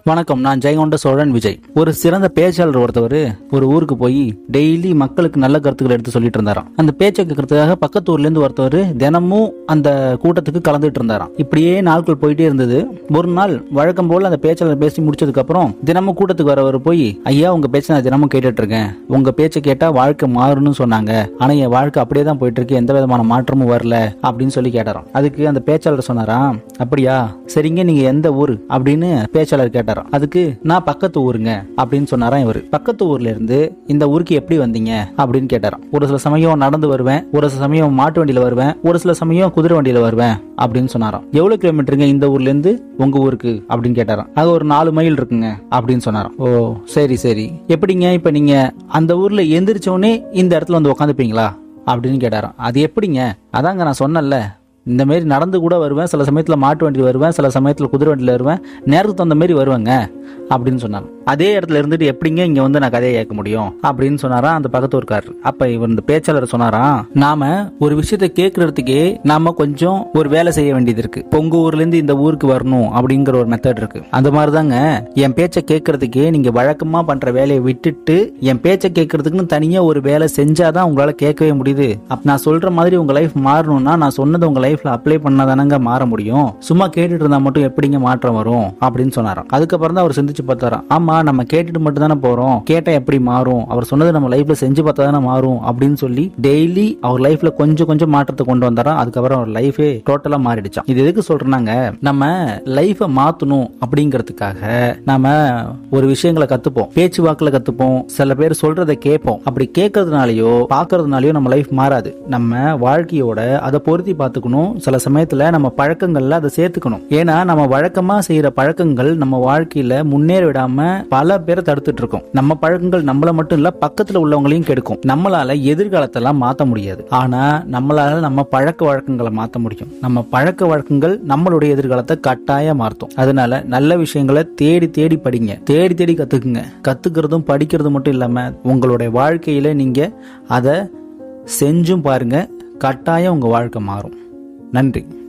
வணக்கம் நான் ஜெயங்கொண்ட சோழன் விஜய் ஒரு சிறந்த பேச்சாளர் ஒருத்தவர் ஒரு ஊருக்கு போய் டெய்லி மக்களுக்கு நல்ல கருத்துக்களை எடுத்து சொல்லிட்டு இருந்தாராம் அந்த பேச்சை கேட்கறதுக்காக பக்கத்து ஊர்ல இருந்து ஒருத்தவர் தினமும் அந்த கூட்டத்துக்கு கலந்துட்டு இருந்தாராம் இப்படியே நாட்கள் போயிட்டே இருந்தது ஒரு நாள் வழக்கம் போல அந்த பேச்சாளர் பேசி முடிச்சதுக்கு அப்புறம் தினமும் கூட்டத்துக்கு வரவர் போய் ஐயா உங்க பேச்சை நான் தினமும் கேட்டுட்டு இருக்கேன் உங்க பேச்சை கேட்டா வாழ்க்கை மாறும்னு சொன்னாங்க ஆனா என் வாழ்க்கை அப்படியே தான் போயிட்டு இருக்கு எந்த விதமான மாற்றமும் வரல அப்படின்னு சொல்லி கேட்டாராம் அதுக்கு அந்த பேச்சாளர் சொன்னாராம் அப்படியா சரிங்க நீங்க எந்த ஊர் அப்படின்னு பேச்சாளர் கேட்டாராம் அதுக்கு நான் பக்கத்து ஊருங்க அப்படின்னு சொன்னாராம் இவரு பக்கத்து ஊர்ல இருந்து இந்த ஊருக்கு எப்படி வந்தீங்க அப்படின்னு கேட்டாராம் ஒரு சில சமயம் நடந்து வருவேன் ஒரு சில சமயம் மாட்டு வண்டியில வருவேன் ஒரு சில சமயம் குதிரை வண்டியில வருவேன் அப்படின்னு சொன்னாராம் எவ்வளவு கிலோமீட்டருங்க இந்த ஊர்ல இருந்து உங்க ஊருக்கு அப்படின்னு கேட்டாராம் அது ஒரு நாலு மைல் இருக்குங்க அப்படின்னு சொன்னாராம் ஓ சரி சரி எப்படிங்க இப்ப நீங்க அந்த ஊர்ல எந்திரிச்ச உடனே இந்த இடத்துல வந்து உட்காந்துப்பீங்களா அப்படின்னு கேட்டாராம் அது எப்படிங்க அதாங்க நான் சொன்னேன்ல இந்த மாதிரி நடந்து கூட வருவேன் சில சமயத்தில் மாட்டு வண்டியில் வருவேன் சில சமயத்தில் குதிரை வண்டியில் வருவேன் நேரத்துக்கு தகுந்த மாதிரி வருவேங்க அப்படின்னு சொன்னாங்க அதே இடத்துல இருந்துட்டு எப்படிங்க இங்க வந்து நான் கதையை கேட்க முடியும் அப்படின்னு சொன்னாரா அந்த பக்கத்து ஊருக்காரர் அப்ப இவர் இந்த பேச்சாளர் சொன்னாராம் நாம ஒரு விஷயத்த கேட்கறதுக்கே நாம கொஞ்சம் ஒரு வேலை செய்ய வேண்டியது இருக்கு இப்ப உங்க ஊர்ல இருந்து இந்த ஊருக்கு வரணும் அப்படிங்கிற ஒரு மெத்தட் இருக்கு அந்த மாதிரி தாங்க என் பேச்சை கேட்கறதுக்கே நீங்க வழக்கமா பண்ற வேலையை விட்டுட்டு என் பேச்சை கேட்கறதுக்குன்னு தனியா ஒரு வேலை செஞ்சாதான் உங்களால கேட்கவே முடியுது அப்ப நான் சொல்ற மாதிரி உங்க லைஃப் மாறணும்னா நான் சொன்னதை உங்க லைஃப்ல அப்ளை பண்ணாதானங்க மாற முடியும் சும்மா கேட்டுட்டு இருந்தா மட்டும் எப்படிங்க மாற்றம் வரும் அப்படின்னு சொன்னாராம் அதுக்கப்புறம் தான் அவர் சிந்திச்சு பார்த்தாராம் ஆமா நம்ம கேட்டுட்டு மட்டும் தானே போறோம் கேட்டா எப்படி மாறும் அவர் சொன்னது நம்ம லைஃப்ல செஞ்சு பார்த்தா தானே மாறும் அப்படின்னு சொல்லி டெய்லி அவர் லைஃப்ல கொஞ்சம் கொஞ்சம் மாற்றத்தை கொண்டு வந்தாராம் அதுக்கப்புறம் அவர் லைஃபே டோட்டலா மாறிடுச்சான் இது எதுக்கு சொல்றேன்னாங்க நம்ம லைஃபை மாத்தணும் அப்படிங்கிறதுக்காக நாம ஒரு விஷயங்களை கத்துப்போம் பேச்சு வாக்குல கத்துப்போம் சில பேர் சொல்றதை கேட்போம் அப்படி கேட்கறதுனாலயோ பாக்குறதுனாலயோ நம்ம லைஃப் மாறாது நம்ம வாழ்க்கையோட அதை பொருத்தி பார்த்துக்கணும் சில சமயத்துல நம்ம பழக்கங்கள்ல அதை சேர்த்துக்கணும் ஏன்னா நம்ம வழக்கமா செய்யற பழக்கங்கள் நம்ம வாழ்க்கையில முன்னேற விடாம பல பேரை தடுத்துட்டு இருக்கோம் நம்ம பழக்கங்கள் நம்மள மட்டும் இல்ல பக்கத்துல உள்ளவங்களையும் கெடுக்கும் நம்மளால எதிர்காலத்தெல்லாம் மாத்த முடியாது ஆனா நம்மளால நம்ம பழக்க வழக்கங்களை மாத்த முடியும் நம்ம பழக்க வழக்கங்கள் நம்மளுடைய எதிர்காலத்தை கட்டாயம் மாற்றும் அதனால நல்ல விஷயங்களை தேடி தேடி படிங்க தேடி தேடி கத்துக்குங்க கத்துக்கிறதும் படிக்கிறதும் மட்டும் இல்லாம உங்களுடைய வாழ்க்கையில நீங்க அதை செஞ்சும் பாருங்க கட்டாயம் உங்க வாழ்க்கை மாறும் நன்றி